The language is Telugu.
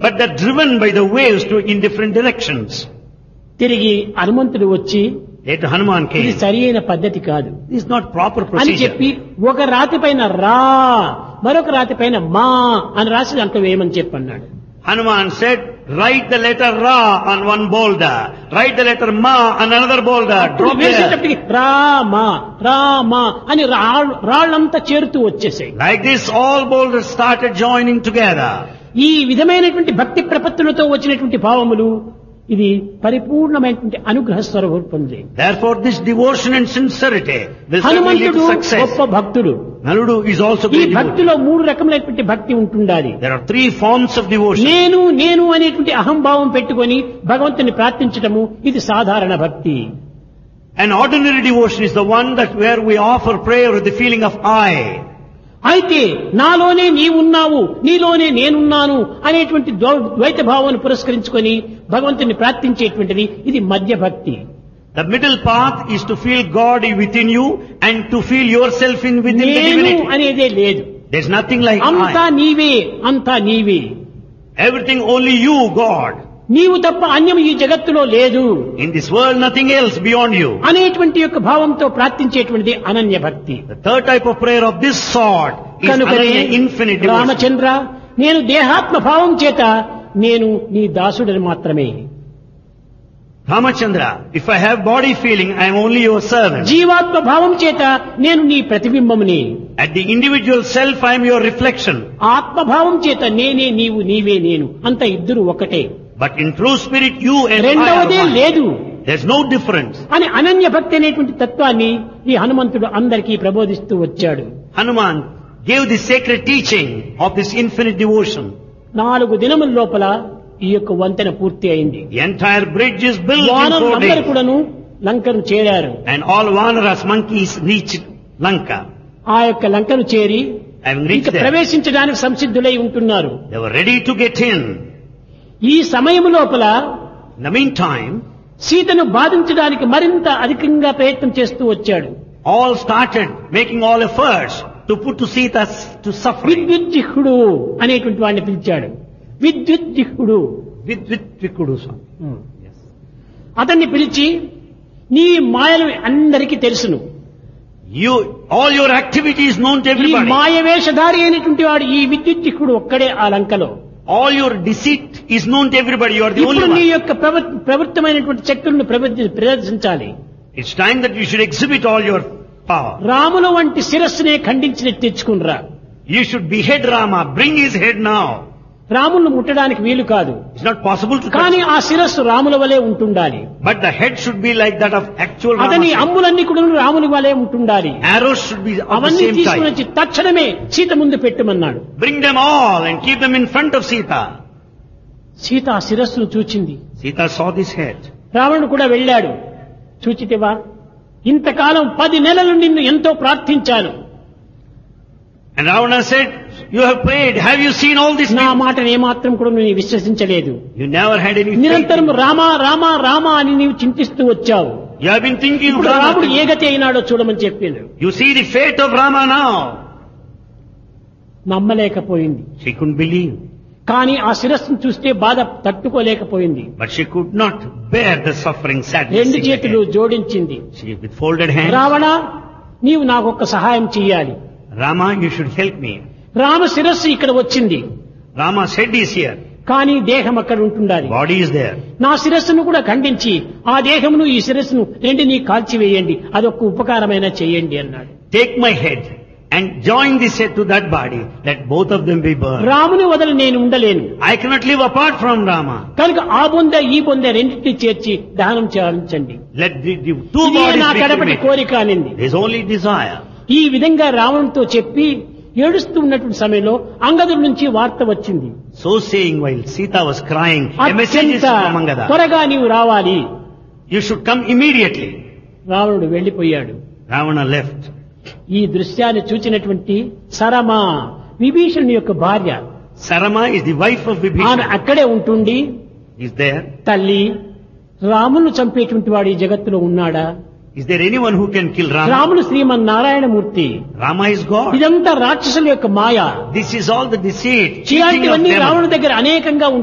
but they're driven by the waves to in different directions. తిరిగి హనుమంతుడు వచ్చి Later Hanuman ఇది came. సరి అయిన పద్ధతి కాదు This is not proper అని procedure. చెప్పి ఒక రాతి పైన రా మరొక రాతి పైన మా అని రాసి దాంట్లో వేయమని చెప్పి అన్నాడు Hanuman said, write the letter Ra on one boulder, write the letter Ma on another boulder, అప్పుడు drop there. వేసేటప్పటికి రామా రామా అని రాళ్ళు రాళ్ళంతా చేరుతూ వచ్చేసాయి Like this, all boulders started joining together. ఈ విధమైనటువంటి భక్తి ప్రపత్తులతో వచ్చినటువంటి భావములు ఇది పరిపూర్ణమైనటువంటి అనుగ్రహ స్వరూపంది Therefore, this devotion and sincerity will certainly lead హనుమంతుడు to success. గొప్ప భక్తుడు Naludu is also ఈ great devotee. భక్తిలో మూడు రకములైనటువంటి భక్తి ఉంటుండాలి There are three forms of devotion. నేను నేను అనేటువంటి అహంభావం పెట్టుకొని భగవంతుని ప్రార్థించటము ఇది సాధారణ భక్తి An ordinary devotion is the one that where we offer prayer with the feeling of I. అయితే నాలోనే నీవున్నావు నీలోనే నేనున్నాను అనేటువంటి ద్వై- ద్వైత భావాన్ని పురస్కరించుకొని భగవంతుని ప్రార్థించేటువంటిది ఇది మధ్య భక్తి The middle path is to feel God within you and to feel yourself in within the నేను divinity. అనేదే లేదు There's nothing like అంతా I. నీవే అంతా నీవే Everything only you, God. నీవు తప్ప అన్యం ఈ జగత్తులో లేదు In this world, nothing else beyond you. అనేటువంటి యొక్క భావంతో ప్రార్థించేటువంటిది అనన్య భక్తి The third type of prayer of this sort is కనుకనే Ananya, infinite devotion. రామచంద్ర నేను దేహాత్మ భావం చేత నేను నీ దాసుడని మాత్రమే Ramachandra, if I have body feeling, I am only your servant. జీవాత్మ భావం చేత నేను నీ ప్రతిబింబముని At the individual self, I am your reflection. ఆత్మభావం చేత నేనే నీవు నీవే నేను అంత ఇద్దరు ఒకటే But in true spirit, you and I రెండవదే are one. లేదు There's no difference. అని అనన్య భక్తి అనేటువంటి తత్వాన్ని ఈ హనుమంతుడు అందరికీ ప్రబోధిస్తూ వచ్చాడు Hanuman gave the sacred teaching of this infinite devotion. నాలుగు దినముల లోపల ఈ యొక్క వంతెన పూర్తి అయింది The entire bridge is built in four వానరులందరూ days. కూడాను లంకను చేరారు And all Vanaras monkeys reached Lanka. ఆ యొక్క లంకను చేరి Having ఇక reached there, ప్రవేశించడానికి సంసిద్ధులై ఉంటున్నారు they were ready to get in. ఈ సమయం లోపల In the meantime, సీతను బాధించడానికి మరింత అధికంగా ప్రయత్నం చేస్తూ వచ్చాడు all started making all efforts to put to Sita to suffering. విద్యుజ్జిహ్వుడు అనేటువంటి వాడిని పిలిచాడు విద్యుజ్జిహ్వుడు With, with Vikudu Swami. Yes. అతన్ని పిలిచి నీ మాయలు అందరికీ తెలుసును You, all your activity is known to ఈ everybody. మాయ వేషధారి అయినటువంటి వాడు ఈ విద్యుజ్జిహ్వుడు ఒక్కడే ఆ లంకలో All your deceit is known to everybody. You are the ఇప్పుడు only నీ one. యొక్క ప్రవ- ప్రవృత్తమైనటువంటి శక్తులను ప్రవర్తి- ప్రదర్శించాలి It's time that you should exhibit all your power. రాముల వంటి శిరస్సునే ఖండించి తెచ్చుకునిరా You should behead Rama. Bring his head now. రాములను ముట్టడానికి వీలు కాదు It's not possible to కానీ touch. ఆ శిరస్సు రాముల వలె ఉంటుండాలి But the head should be like that of actual అతని Rama. అమ్ములన్నీ కూడా రాముని వలె ఉంటుండాలి Arrows should be of the అవన్నీ same తీసుకుని type. వచ్చి తక్షణమే సీత ముందు పెట్టమన్నాడు Bring them all and keep them in front of Sita. Sita ఆ శిరస్సును చూచింది Sita saw this head. రావణుడు కూడా వెళ్ళాడు చూచితివా ఇంతకాలం పది నెలలు నిన్ను ఎంతో ప్రార్థించాను And Ravana said, you have prayed. Have you seen all this? నా మాటను ఏమాత్రం కూడా నువ్వు విశ్వసించలేదు You never had any faith. నిరంతరం రామా రామా రామా అని నీవు చింతిస్తూ వచ్చావు You have been thinking of ఇప్పుడు రాముడు ఏ Rama. గతి అయినాడో చూడమని చెప్పిండు You see the fate of Rama now. నమ్మలేకపోయింది She couldn't believe. కానీ ఆ శిరస్సును చూస్తే బాధ తట్టుకోలేకపోయింది But she could not bear the suffering sadness. రెండు in the చేతులు head. జోడించింది She with folded hands. Ravana నీవు నాకు ఒక్క సహాయం చెయ్యాలి Rama, you should help me. Rama శిరస్సు ఇక్కడ వచ్చింది Rama's head is here. కానీ దేహం అక్కడ ఉంటుండాలి Body is there. నా శిరస్సును కూడా ఖండించి ఆ దేహమును ఈ శిరస్సును రెండిని కాల్చివేయండి అదొక ఉపకారమైన చేయండి అన్నాడు Take my head and join this head to that body. Let both of them be burned. రాముని వదలి నేను ఉండలేను I cannot live apart from Rama. కనుక ఆ బొంద ఈ బొంద రెండింటిని చేర్చి దహనం చేయించండి Let the, the two ఇదే bodies నా be కడపటి cremated. కోరిక అనింది There is only desire. ఈ విధంగా రావణుతో చెప్పి ఏడుస్తూ ఉన్నటువంటి సమయంలో అంగదుల నుంచి వార్త వచ్చింది So saying while Sita was crying, a message is అత్యంత from Angada. త్వరగా నీవు రావాలి You should come immediately. రావణుడు వెళ్లిపోయాడు Ravana left. ఈ దృశ్యాన్ని చూచినటువంటి సరమా విభీషణుని యొక్క భార్య Sarama is the wife of ఆమె Vibhishana. అక్కడే ఉంటుండి Is there? తల్లి రామును చంపేటువంటి వాడు ఈ జగత్తులో ఉన్నాడా Is there anyone who can kill Rama? రాముడు శ్రీమన్నారాయణమూర్తి Rama is God. ఇదంతా రాక్షసుల యొక్క మాయ This is all the deceit, cheating of ఇలాంటివన్నీ them. రావణుడి దగ్గర అనేకంగా